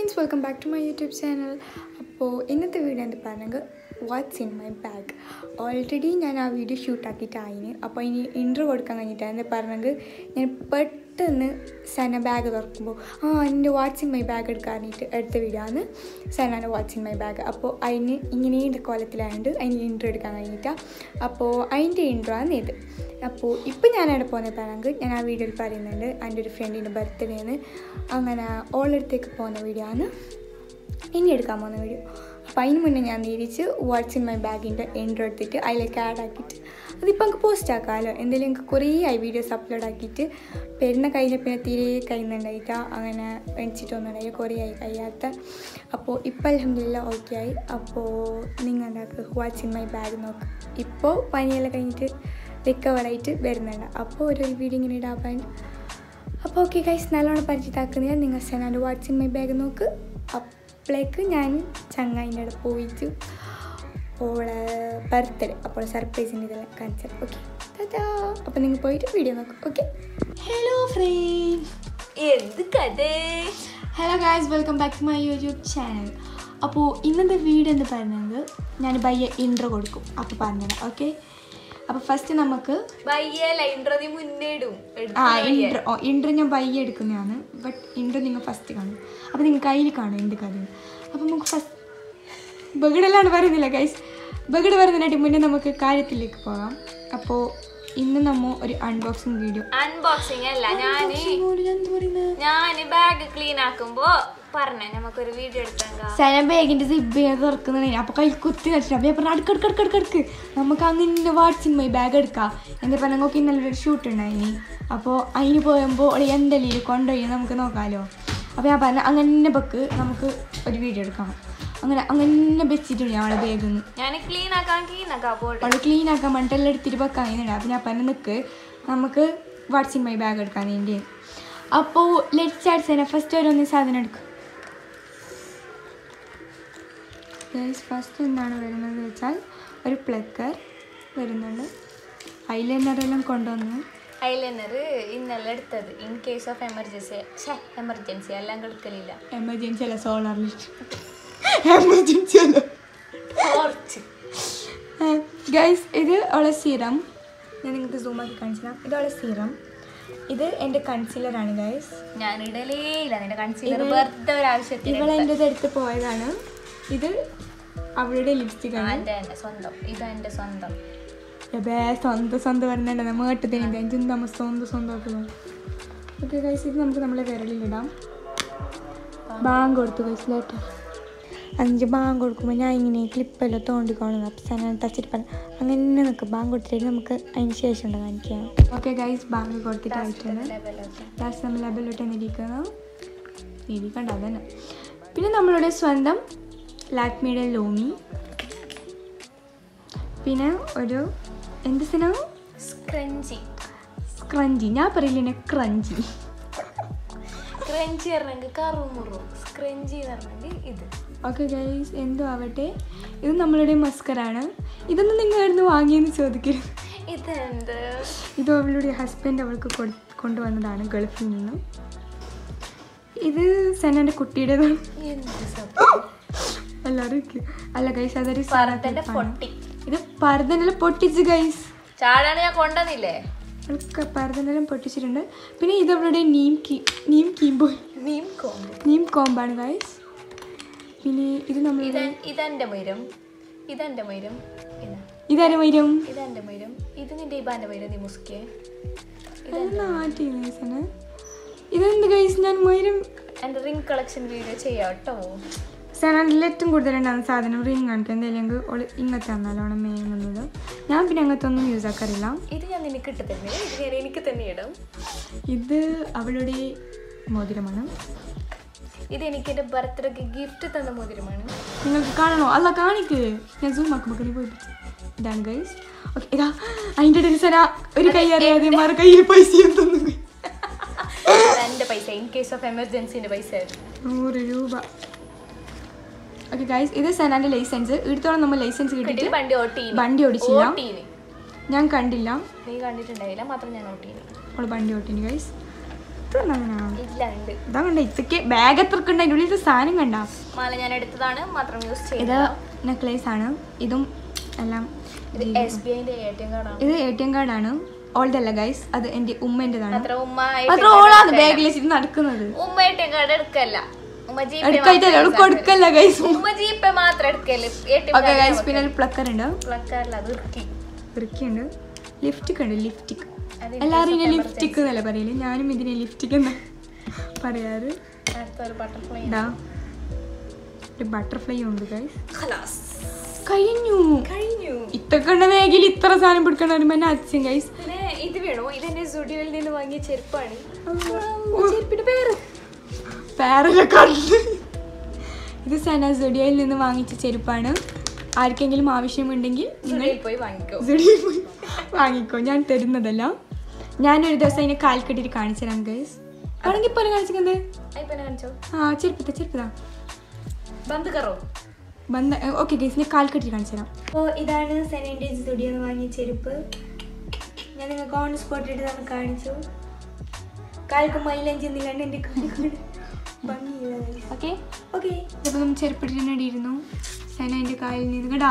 Friends welcome back to my YouTube channel അപ്പോൾ ഇന്നത്തെ video എന്താ പറഞ്ഞെങ്കിൽ what's in my bag already ഞാൻ ആ വീഡിയോ ഷൂട്ടാക്കിയിട്ടായിന് അപ്പോൾ ഇനി ഇൻട്രോ കൊടുക്കാൻ കഴിഞ്ഞിട്ടാണ് എന്താ പറഞ്ഞെങ്കിൽ ഞാൻ പെട്ടെന്ന് സന ബാഗ് തുറക്കുമ്പോൾ ആ എൻ്റെ വാട്ട്സ് ഇൻ മൈ ബാഗ് എടുക്കാനായിട്ട് എടുത്ത വീഡിയോ ആണ് സനാൻ്റെ വാട്ട്സ് ഇൻ മൈ ബാഗ് അപ്പോൾ അതിന് ഇങ്ങനെ കോലത്തിലായതുകൊണ്ട് അതിന് ഇൻട്രോ എടുക്കാൻ കഴിഞ്ഞിട്ടാണ് അപ്പോൾ അതിൻ്റെ ഇൻട്രോ ആണ് ഇത് അപ്പോൾ ഇപ്പം ഞാൻ അവിടെ പോകുന്നത് പറയുന്നത് ഞാൻ ആ വീഡിയോയിൽ പറയുന്നുണ്ട് എൻ്റെ ഒരു ഫ്രണ്ടിൻ്റെ ബർത്ത്ഡേ ആണ് അങ്ങനെ ഓളടുത്തേക്ക് പോകുന്ന വീഡിയോ ആണ് ഇനി എടുക്കാൻ പോകുന്ന വീഡിയോ അപ്പോൾ അതിന് മുന്നേ ഞാൻ തിരിച്ച് വാട്ട്സ് ഇൻ മൈ ബാഗിൻ്റെ എൻട്രോ എടുത്തിട്ട് അതിലേക്ക് ആഡ് ആക്കിയിട്ട് അതിപ്പോൾ നമുക്ക് പോസ്റ്റ് ആക്കാമല്ലോ എന്തെങ്കിലും എനിക്ക് കുറേ ആയി വീഡിയോസ് അപ്ലോഡ് ആക്കിയിട്ട് പെരുന്ന കഴിഞ്ഞ പിന്നെ തീരെ കഴിയുന്നുണ്ടായിട്ടാ അങ്ങനെ എണിച്ചിട്ടൊന്നുണ്ടായി കുറേ ആയി കഴിയാത്ത അപ്പോൾ ഇപ്പോൾ അലഹമില്ല ഓക്കെ ആയി അപ്പോൾ നിങ്ങൾ എന്താക്കുക വാട്ട്സ് ഇൻ മൈ ബാഗ് നോക്ക് ഇപ്പോൾ പനിയെല്ലാം കഴിഞ്ഞിട്ട് റിക്കവറായിട്ട് വരുന്നുണ്ട് അപ്പോൾ ഒരു വീഡിയോ ഇങ്ങനെ ഇടാൻ അപ്പോൾ ഓക്കെ ഗൈസ് നല്ലോണം പരിചയത്താക്കുന്നില്ല നിങ്ങൾ സെനാൻ്റെ വാട്ട്സ് ഇൻ മൈ ബാഗ് നോക്ക് അപ്പോഴേക്ക് ഞാൻ ചങ്ങായിൻ്റെ അവിടെ പോയിട്ട് ഓളെ ബർത്ത്ഡേ അപ്പോൾ സർപ്രൈസിൻ്റെ ഇതെല്ലാം കാണിച്ചത് ഓക്കെ അപ്പോൾ നിങ്ങൾ പോയിട്ട് വീഡിയോ നോക്കും ഓക്കെ ഹലോ ഫ്രണ്ട് എന്ത് കഥ hello guys welcome back to my YouTube channel അപ്പോൾ ഇന്നത്തെ വീഡിയോ എന്ന് പറയുന്നത് ഞാൻ ബയ്യ ഇൻട്രോ കൊടുക്കും അപ്പോൾ പറഞ്ഞുതരാം ഓക്കെ അപ്പോൾ ഫസ്റ്റ് നമുക്ക് ബയ്യല്ല ഇൻട്രോ നീ മുന്നേടും ആ ഇൻട്രോ ഓ ഇൻട്രോ ഞാൻ ബയ്യ എടുക്കുന്നതാണ് ബട്ട് ഇൻട്രോ നിങ്ങൾ ഫസ്റ്റ് കാണും അപ്പോൾ നിങ്ങൾ കയ്യിൽ കാണും എന്ത് കഥ അപ്പോൾ നമുക്ക് ഫസ്റ്റ് ബഗഡെല്ലാം പറയുന്നില്ല ഗൈസ് ബഗഡ് പറയുന്നതിനായിട്ട് മുന്നേ നമുക്ക് കാര്യത്തിലേക്ക് പോകാം അപ്പോൾ ഇന്ന് നമ്മ ഒരു അൺബോക്സിങ് വീഡിയോ അൺബോക്സിങ് അല്ല ഞാന് ഞാന് ബാഗ് ക്ലീൻ ആക്കുമ്പോ പറഞ്ഞ നമുക്കൊരു വീഡിയോ എടുത്താങ്ക സന ബാഗിന്റെ സിബ് ഞാൻ തുറക്കുന്നതാണ് അപ്പൊ കൈ കുത്തി നട്ടിട്ട് അപ്പൊ ഞാൻ പറഞ്ഞു അടുക്ക് അടുക്ക് അടുക്ക് അടുക്ക് നമുക്ക് അങ്ങനെ വാട്സിൻ മൈ ബാഗ് എടുക്കാം എന്താ പറഞ്ഞാൽ നമുക്ക് ഇന്നലെ ഒരു ഷൂട്ട് ഉണ്ടായിനി അപ്പോൾ അതിന് പോയുമ്പോൾ ഒരു എന്തെങ്കിലും കൊണ്ടുപോയി നമുക്ക് നോക്കാമല്ലോ അപ്പോൾ ഞാൻ പറഞ്ഞു അങ്ങനെ ബക്ക് നമുക്ക് ഒരു വീഡിയോ എടുക്കാം അങ്ങനെ അങ്ങനെ വെച്ചിട്ടുണ്ട് ഞാൻ അവളെ ബാഗിൽ നിന്ന് ഞാൻ ക്ലീൻ ആക്കാൻ ക്ലീൻ ആക്കാൻ പോട്ടെ അവൾ ക്ലീൻ ആക്കാൻ വേണ്ടിട്ട് എല്ലാം എടുത്തിട്ട് വെക്കാൻ കഴിഞ്ഞിട്ടുണ്ട് അപ്പോൾ ഞാൻ പറഞ്ഞു നിൽക്ക് നമുക്ക് വാട്സിൻ മൈ ബാഗ് എടുക്കാൻ വേണ്ടി അപ്പോൾ ലെറ്റ് സ്റ്റാർട്ട് സേന ഫസ്റ്റ് ഓരോന്ന് സാധനം എടുക്കും ഗൈസ് ഫസ്റ്റ് എന്താണ് വരുന്നത് വെച്ചാൽ ഒരു പ്ലക്കർ വരുന്നുണ്ട് ഐലൈനറെല്ലാം കൊണ്ടുവന്നു ഐലൈനർ ഇന്നലെ എടുത്തത് ഇൻ കേസ് ഓഫ് എമർജൻസി ഛേ എമർജൻസി എല്ലാം കൊടുക്കലില്ല എമർജൻസി അല്ല സോളാർ ലിസ്റ്റ് എമർജൻസി അല്ല ടോർച്ച് ഗൈസ് ഇത് അവളെ സീറം ഞാൻ നിങ്ങൾക്ക് സൂമാക്കി കാണിച്ചിടാം ഇത് അവളെ സീറം ഇത് എൻ്റെ കൺസീലറാണ് ഗൈസ് ഞാൻ ഇടലേ ഇല്ല നിന്റെ കൺസീലർ ഇത് വെറുതെ ഒരു ആവശ്യത്തിന് ഇവളെ എൻ്റെ അടുത്ത് പോയതാണ് ഇത് അവളുടെ ലിപ്സ്റ്റിക് ആണ് എന്റെ എന്റെ സ്വന്തം ഇത് എന്റെ സ്വന്തം എബേ സ്വന്തം സ്വന്തം വരുന്നുണ്ട് നമ്മൾ കേട്ടതിന് അഞ്ചും നമ്മൾ സ്വന്തം സ്വന്തമാക്കുന്നത് ഓക്കെ ഗൈസ് ഇത് നമുക്ക് നമ്മളെ വിരലിലിടാം ബാങ്ക് കൊടുത്തു ഗൈസ് ലേറ്റർ അഞ്ച് ബാങ്ക് കൊടുക്കുമ്പോൾ ഞാൻ ഇങ്ങനെ ക്ലിപ്പെല്ലാം തോണ്ടിക്കോളുന്നു അപ്പം സാധനം ടച്ചിട്ട് പറഞ്ഞു അങ്ങനെ നിൽക്കും ബാങ്ക് കൊടുത്തിട്ട് നമുക്ക് അതിന് ശേഷം ഉണ്ട് കാണിക്കാം ഓക്കെ ഗൈസ് ബാങ്ക് കൊടുത്തിട്ടായിട്ടുണ്ട് ലെവലൊക്കെ ലാസ്റ്റ് നമ്മൾ ലെബലിലോട്ട് ഇരിക്കണം ഇരിക്കണ്ട അതന്നെ പിന്നെ നമ്മളുടെ സ്വന്തം ലാക്മിയുടെ ലോമി പിന്നെ ഒരു എന്ത് സിനിമ സ്ക്രഞ്ചി സ്ക്രഞ്ചി ഞാൻ പറയില്ലേ ക്രഞ്ചി ക്രഞ്ചി പറഞ്ഞെങ്കിൽ കറുമുറു സ്ക്രഞ്ചി പറഞ്ഞെങ്കിൽ ഇത് ഓക്കെ ഗൈസ് എന്തോ ആവട്ടെ ഇത് നമ്മളുടെ മസ്കറാണ് ഇതൊന്നും നിങ്ങൾ എവിടുന്ന് വാങ്ങിയെന്ന് ചോദിക്കരുത് ഇതെന്ത് ഇത് അവളുടെ ഹസ്ബൻഡ് അവൾക്ക് കൊടു കൊണ്ടുവന്നതാണ് ഗൾഫിൽ നിന്നും ഇത് സെനൻ്റെ കുട്ടിയുടേതാണ് എന്ത് സത്യം എല്ലാവരും ഇരിക്കും. അല്ല ഗൈസ് അതൊരു പർദ്ദന്റെ സാധാ പൊട്ടി ഇത് പർദ്ദനെല്ലാം പൊട്ടിച്ച് ഗൈസ് ചാടാണ് ഞാൻ കൊണ്ടുവന്നില്ലേ അവൾക്ക് പർദ്ദനെല്ലാം പൊട്ടിച്ചിട്ടുണ്ട് പിന്നെ ഇത് അവളുടെ നീം കീ നീം കീംബോ നീം കോമ്പ് നീം കോമ്പാണ് ഗൈസ് പിന്നെ ഇത് നമ്മൾ ഇത് ഇതെന്റെ മൈരം ഇതെന്റെ മൈരം ഇതാ ഇതാരും വരും ഇതെന്റെ മൈരം ഇത് നിന്റെ ഇബാന്റെ മൈരം നീ മുസ്കേ നാട്ടി ഗൈസാണ് ഇതെന്ത് ഗൈസ് ഞാൻ മൊയിലും എന്റെ റിംഗ് കളക്ഷൻ വീഡിയോ ചെയ്യാം കേട്ടോ സാറിൽ ഏറ്റവും കൂടുതലുണ്ടാകുന്ന സാധനം റിങ് കാണിക്കാൻ എന്തെങ്കിലും ഓള് ഇങ്ങനത്തെ നല്ലോണം മേങ്ങുന്നത് ഞാൻ പിന്നെ അങ്ങനത്തെ ഒന്നും യൂസ് ആക്കാറില്ല ഇത് ഞാൻ നിനക്ക് ഇട്ട് തന്നെ ഇത് ഞാൻ എനിക്ക് തന്നെ ഇടും ഇത് അവളുടെ മോതിരമാണ് ഇത് എനിക്ക് എന്റെ ബർത്ത്ഡേക്ക് ഗിഫ്റ്റ് തന്ന മോതിരമാണ് നിങ്ങൾക്ക് കാണണോ അല്ല കാണിക്ക് ഞാൻ സൂം ആക്കുമ്പോൾ നീ പോയി പിടിച്ച്. ഇതാണ് ഗൈസ് ഓക്കെ ഇതാ അതിൻ്റെ ഇടയിൽ സന ഒരു കൈ അറിയാതെ മറു കയ്യിൽ പൈസയും തന്നു ഇത് എന്റെ പൈസ ഇൻ കേസ് ഓഫ് എമർജൻസിന്റെ പൈസ നൂറ് രൂപ ഓക്കെ ഗൈസ് ഇത് സനാൻ്റെ ലൈസൻസ് ഇടത്തോളം നമ്മൾ ലൈസൻസ് കിട്ടി കിട്ടിയിട്ട് വണ്ടി ഓട്ടീനി വണ്ടി ഓടിച്ചില്ല ഓട്ടീനി ഞാൻ കണ്ടില്ല നീ കണ്ടിട്ടുണ്ടായില്ല മാത്രം ഞാൻ ഓട്ടീനി അവൾ വണ്ടി ഓട്ടിന് ഗൈസ് എടുത്തു വന്നാ ഇല്ല ഉണ്ട് ഇതാ കണ്ട ഇതൊക്കെ ബാഗ് എത്രക്ക് ഉണ്ട് അതിൻ്റെ ഉള്ളിൽ സാധനം കണ്ട മാല ഞാൻ എടുത്തതാണ് മാത്രം യൂസ് ഇത് ചെയ്തത് നെക്ലേസ് ആണ് ഇതും എല്ലാം ഇത് എസ് ബി ഐന്റെ എ ടി എം കാർഡാണ് ഇത് എ ടി എം കാർഡാണ് ഓൾഡ് അല്ല ഗൈസ് അത് എൻ്റെ ഉമ്മേൻ്റെതാണ് അത്ര ഉമ്മ അത്ര ഓളാണ് ബാഗിൽ വെച്ചിട്ട് നടക്കുന്നത് ഉമ്മ എ ടി എം കാർഡ് എടുക്കല്ല ഉമ്മ ജി പേ എടുക്കായിട്ടല്ല അവൾക്ക് കൊടുക്കല്ല ഗൈസ് ഉമ്മ ജി പേ മാത്രം എടുക്കല് A T M okay guys പിന്നെ ഒരു പ്ലക്കർ ഉണ്ട് പ്ലക്കാറില്ല അത് ഇറുക്കി വൃക്കിയുണ്ട് ലിഫ്റ്റിക് ഉണ്ട് ലിഫ്റ്റിക് അത് എല്ലാവരും ഇതിനെ ലിഫ്റ്റിക് എന്നല്ല പറയല് ഞാനും ഇതിനെ ലിഫ്റ്റിക് എന്ന് പറയാറ് അടുത്തൊരു ബട്ടർഫ്ലൈ ഇതാ ഒരു ബട്ടർഫ്ലൈ ഉണ്ട് ഗൈസ് ഖലാസ് കഴിഞ്ഞു കഴിഞ്ഞു ഇത്രക്കണ്ട വേഗിൽ ഇത്ര സാധനം പിടിക്കണ വരുമ്പോ എന്നെ അച്ഛൻ ഗൈസ് പിന്നെ ഇത് വേണോ ഇതെന്റെ സ്റ്റുഡിയോയിൽ നിന്ന് വാങ്ങിയ ചെരുപ്പാണ് ചെരുപ്പിന്റെ പേര് പേരൊക്കെ കണ്ട് ഇത് സന സുഡിയോയിൽ നിന്ന് വാങ്ങിച്ച ചെരുപ്പാണ് ആർക്കെങ്കിലും ആവശ്യമുണ്ടെങ്കിൽ നിങ്ങൾ സ്റ്റുഡിയോയിൽ പോയി വാങ്ങിക്കോ സുഡിയോയിൽ പോയി വാങ്ങിക്കോ ഞാൻ തരുന്നതല്ല ഞാനൊരു ദിവസം അതിനെ കാൽക്കെട്ടിട്ട് കാണിച്ചു തരാം ഗൈസ് ആണെങ്കിൽ പോലെ കാണിച്ചിട്ടുണ്ട് ഇപ്പൊ കാണിച്ചോ ആ ചെരുപ്പത്ത ചെരുപ്പതാ ബന്ദ് കറോ ബന്ധ ഓക്കെ ഗൈസ് ഞാൻ കാൽക്കെട്ടിട്ട് കാണിച്ചു തരാം അപ്പോൾ ഇതാണ് സെനൻ്റെ സ്റ്റുഡിയോ എന്ന് വാങ്ങിയ ചെരുപ്പ് ഞാൻ നിങ്ങൾക്ക് ഓൺ സ്പോട്ട് ഇട്ട് തന്നെ കാണിച്ചു കാൽക്ക് മൈലഞ്ച് എന്നില്ലാണ്ട് എൻ്റെ കാലിക്കൊണ്ട് ഭംഗിയില്ല ഓക്കെ ഓക്കെ അപ്പോൾ നമ്മൾ ചെരുപ്പിട്ടിരുന്നു സെന എൻ്റെ കാലിൽ നിന്ന് കേട്ടാ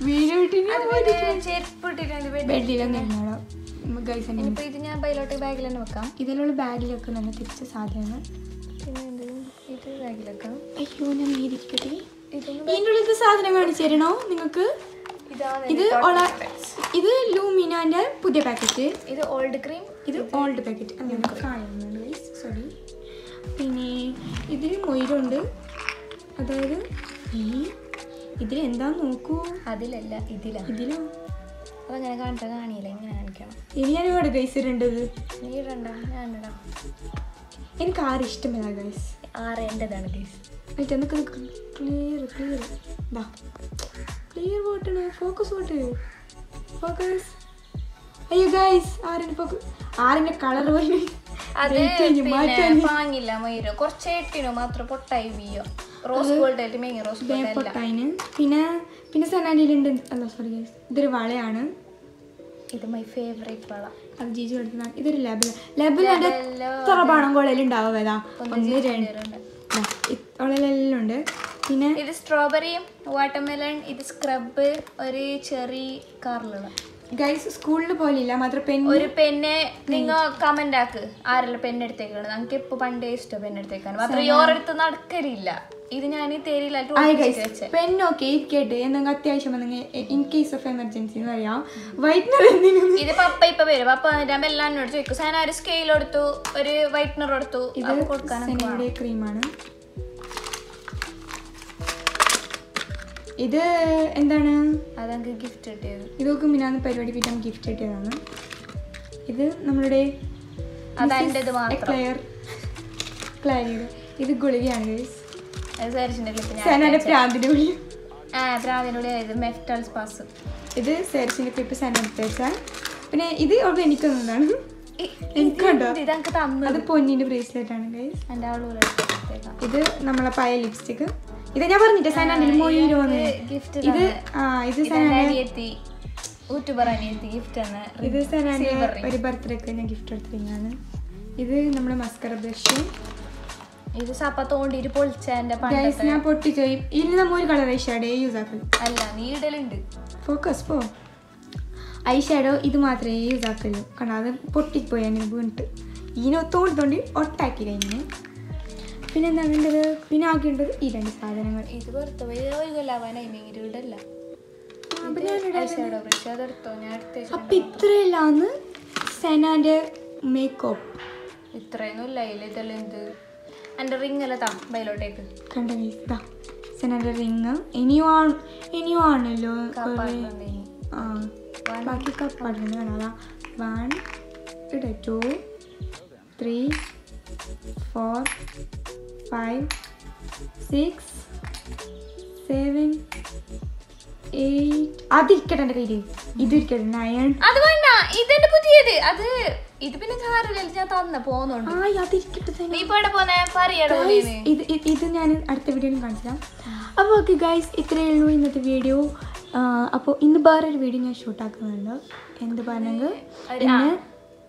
വീട് ചെരുപ്പ് ഇട്ടിട്ടുണ്ട് ബെഡിലൊന്നും ഗൈസ് എൻ്റെ ഇനിയിപ്പോ ഇത് ഞാൻ ബൈലോട്ട് ബാഗിൽ തന്നെ വെക്കാം ഇതിലുള്ള ബാഗിലൊക്കെ നല്ല തിരിച്ച സാധനങ്ങൾ പിന്നെ എന്ത് ഇത് ബാഗിൽ വെക്കാം അയ്യോ ഞാൻ നീതിരിക്കട്ടെ ഇതൊന്നും ഇതിൻ്റെ ഉള്ളിലത്തെ സാധനം കാണിച്ചു തരണോ നിങ്ങൾക്ക് ഇതാണ് ഇത് ഒള ഇത് ലൂമിനാൻ്റെ പുതിയ പാക്കറ്റ് ഇത് ഓൾഡ് ക്രീം ഇത് ഓൾഡ് പാക്കറ്റ് അങ്ങനെ കാണുന്നുണ്ട് സോറി പിന്നെ ഇതിൽ മൊയിലുണ്ട് അതായത് ഈ ഇതിൽ എന്താ നോക്കൂ അതിലല്ല ഇതിലാണ് ഇതിലോ അതങ്ങനെ കാണിച്ചാ കാണിയില്ല ഇങ്ങനെ കാണിക്കണം ഇനി ഞാൻ ഇവിടെ ഗൈസ് ഇടേണ്ടത് നീ ഇടണ്ട ഞാൻ ഇടാം എനിക്ക് ആരും ഇഷ്ടമല്ല ഗൈസ് ആറ് എൻ്റെതാണ് ഗൈസ് ആയിട്ട് എന്നൊക്കെ ക്ലിയർ ക്ലിയർ ഇതാ ക്ലിയർ വോട്ടാണ് ഫോക്കസ് വോട്ട് ഫോക്കസ് അയ്യോ ഗൈസ് ആരെന്നെ ഫോക്കസ് ആരെന്നെ കളർ പോലെ അത് Wait ചെയ്യ്, പിന്നെ മാറ്റാൻ. വാങ്ങില്ല മയിരോ കുറച്ച് ഇട്ടിനോ മാത്രം പൊട്ടായി വീയോ റോസ് ഗോൾഡ് ആയിട്ട് മെങ്ങി റോസ് ഗോൾഡ് അല്ല പൊട്ടായിന് പിന്നെ പിന്നെ സനാൻഡിയിലുണ്ട് അല്ല സോറി ഗൈസ് ഇതൊരു വളയാണ് ഇത് മൈ ഫേവറേറ്റ് വള അത് ജീജു എടുത്തതാ ഇതൊരു ലെബൽ ലെബലിൻ്റെ എത്ര പണം കൊള്ളലും ഉണ്ടാവും ഏതാ ഒന്ന് രണ്ട് ഉള്ളതെല്ലാം ഉണ്ട് പിന്നെ ഇത് സ്ട്രോബെറിയും വാട്ടർമെലൺ ഇത് സ്ക്രബ് ഒരു ചെറി കാറിലുള്ള ഗൈസ് സ്കൂളിൽ പോലില്ല മാത്രം പെൻ ഒരു പെന്ന് നിങ്ങൾ കമന്റ് ആക്ക് ആരെല്ലാം പെൻ എടുത്തേക്കാണ് നമുക്ക് ഇപ്പൊ പണ്ടേ ഇഷ്ടം പെൻ എടുത്തേക്കാണ് മാത്രം യോറെടുത്ത് നടക്കരില്ല ഇത് ഞാൻ തേരിയിലായിട്ട് ആയി ഒളിപ്പിച്ച് ഗൈസ് വെച്ചേ പെന്നൊക്കെ ഇരിക്കട്ടെ എന്തെങ്കിലും അത്യാവശ്യം വന്നെങ്കിൽ ഇൻ കേസ് ഓഫ് എമർജൻസി എന്ന് പറയാം വൈറ്റ്നർ എന്തിനും ഇത് പപ്പ ഇപ്പൊ വരും പപ്പ വന്നിട്ട് എല്ലാം എന്നോട് ചോദിക്കും സാധനം ഒരു സ്കെയിൽ എടുത്തു ഒരു വൈറ്റ്നർ എടുത്തു ഇത് അപ്പൊ കൊടുക്കാനൊക്കെ വേണം. സെനയുടെ ക്രീമാണ് ഇത് എന്താണ് അതെനിക്ക് ഗിഫ്റ്റ് കിട്ടിയത് ഇതൊക്കെ മിനാന്ന് പരിപാടി പറ്റാൻ ഗിഫ്റ്റ് കിട്ടിയതാണ് ഇത് നമ്മളുടെ അതെൻ്റെത് മാത്രം എക്ലയർ ക്ലാരിയുടെ ഇത് ഗുളികയാണ് ഗൈസ് അത് സരിച്ചിന്റെ ക്ലിപ്പ് ഞാൻ സനയുടെ പ്രാന്തിന്റെ ഗുളിക ആ പ്രാവിനുള്ളിൽ ഇത് മെഫ്റ്റൽ സ്പാസ് ഇത് സെർച്ചിന്റെ ക്ലിപ്പ് സന എടുത്ത് വെച്ചാൽ പിന്നെ ഇത് അവിടെ എനിക്ക് തന്നതാണ് എനിക്കുണ്ടോ ഇതെനിക്ക് തന്നു അത് പൊന്നിന്റെ ബ്രേസ്ലെറ്റ് ആണ് ഗൈസ് എൻ്റെ ആളൂടെ എടുത്തേക്കാം ഇത് നമ്മളെ പഴയ ലിപ്സ്റ്റിക് ഇത് ഞാൻ പറഞ്ഞിട്ട് സനാന്റെ മൊഴിയിലോന്ന് ഗിഫ്റ്റ് ഇത് ആ ഇത് ഇതെന്റെ സനാന്റെ അനിയത്തി യൂട്യൂബർ അനിയത്തി ഗിഫ്റ്റ് ആണ് ഇത് സനാന്റെ Silver ring. ഒരു ബർത്ത്ഡേക്ക് ഞാൻ ഗിഫ്റ്റ് എടുത്തിരിക്കുകയാണ് ഇത് നമ്മുടെ മസ്കറ ബ്രഷ് ഇത് സപ്പ തോണ്ടിട്ട് പൊളിച്ച എന്റെ ഗൈസ് പണ്ടത്തെ ഞാൻ പൊട്ടിച്ചോയി ഇനി നമ്മ ഒരു കളർ ഐ ഷാഡോ യൂസ് ആക്കും അല്ല നീ ഇടലുണ്ട് ഫോക്കസ് പോ ഐ ഷാഡോ ഇത് മാത്രമേ യൂസ് ആക്കുള്ളൂ കാരണം അത് പൊട്ടിപ്പോയി എന്നെ വീണിട്ട് ഇതിനെ തോണ്ടി തോണ്ടി ഒട്ടാക്കി കഴിഞ്ഞു പിന്നെ എന്താ വേണ്ടത് പിന്നെ ആക്കേണ്ടത് ഈ രണ്ട് സാധനങ്ങൾ ഇത് പുറത്ത് പോയി ഒരു കൊല്ലാവാനായി മെങ്ങിട്ട് ഇടല്ല അപ്പൊ ഞാൻ ഐഷാഡോ ബ്രഷ് അതെടുത്തോ ഞാൻ എടുത്തേച്ചു അപ്പൊ ഇത്രയെല്ലാന്ന് സെനാന്റെ മേക്കപ്പ് ഇത്രയൊന്നും ഇല്ല ഇതിൽ ഇതെല്ലാം എന്ത് എൻ്റെ റിങ് അല്ല താ ബൈലോട്ടേക്ക് കണ്ട guys, ദാ സെനാന്റെ റിങ് ഇനിയും ആണ് ഇനിയും ആണല്ലോ കുറേ കാപ്പാടുന്നുണ്ട് ആ ബാക്കി കപ്പാടുണ്ട് കാണാതാ വൺ ഇട two three four five six seven eight അതിരിക്കട്ടെ എൻ്റെ കയ്യിൽ ഇതിരിക്കട്ടെ നയൻ അത് വേണ്ട ഇതെന്റെ പുതിയത് അത് ഇത് പിന്നെ സാരമില്ല ഞാൻ തന്ന പോന്നുണ്ട് ആ അതിരിക്കട്ടെ തന്നെ നീ ഇപ്പൊ എവിടെ പോന്നെ പറയട Guys, ഇത് ഇത് ഇത് ഞാൻ അടുത്ത വീഡിയോയിൽ കാണിച്ചു അപ്പോൾ ഓക്കെ ഗൈസ് ഇത്രയേ ഉള്ളൂ ഇന്നത്തെ വീഡിയോ അപ്പോൾ ഇന്ന് വേറൊരു വീഡിയോ ഞാൻ ഷൂട്ടാക്കുന്നുണ്ട് എന്ത് പറഞ്ഞെങ്കിൽ ഇന്ന്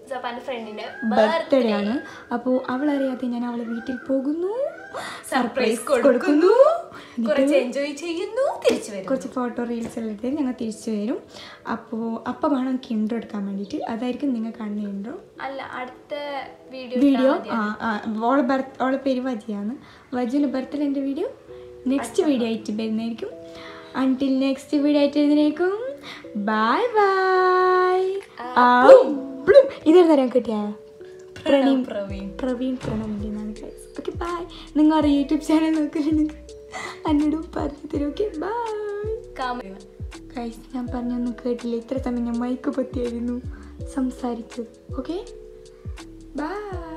ഇൻസപ്പാന്റെ ഫ്രണ്ടിന്റെ ബർത്ത്ഡേ ആണ് അപ്പോൾ അവൾ അറിയാതെ ഞാൻ അവളെ വീട്ടിൽ പോകുന്നു സർപ്രൈസ് കൊടുക്കുന്നു കുറച്ച് എൻജോയ് ചെയ്യുന്നു തിരിച്ചു വരും കുറച്ച് ഫോട്ടോ റീൽസ് എല്ലാം എടുത്ത് ഞങ്ങൾ തിരിച്ചു വരും അപ്പോൾ അപ്പം വേണം എനിക്ക് ഇൻട്രോ എടുക്കാൻ വേണ്ടിയിട്ട് അതായിരിക്കും നിങ്ങൾ കാണുന്ന ഇൻട്രോ അല്ല അടുത്ത വീഡിയോ വീഡിയോ ആ ആ, ഓളെ ബർത്ത് ഓളെ പേര് വജിയാണ് വജുവിൻ്റെ ബർത്ത്ഡേൻ്റെ വീഡിയോ നെക്സ്റ്റ് വീഡിയോ ആയിട്ട് വരുന്നതായിരിക്കും അൺടിൽ നെക്സ്റ്റ് വീഡിയോ ആയിട്ട് വരുന്നതായിരിക്കും ബൈ ബൈ ഇതൊരു തരാൻ കിട്ടിയ പ്രണീം പ്രവീൺ പ്രവീൺ പ്രണവിൻ്റെ എന്നാണ് ഗൈസ് ഓക്കെ ബൈ നിങ്ങളുടെ യൂട്യൂബ് ചാനൽ നോക്കലുണ്ട് എന്നോടും പറഞ്ഞു തരും ഓക്കെ ബൈ കാമ ഗൈസ് ഞാൻ പറഞ്ഞൊന്നും കേട്ടില്ല ഇത്ര സമയം ഞാൻ മൈക്ക് പറ്റിയായിരുന്നു സംസാരിച്ചത് ഓക്കെ ബൈ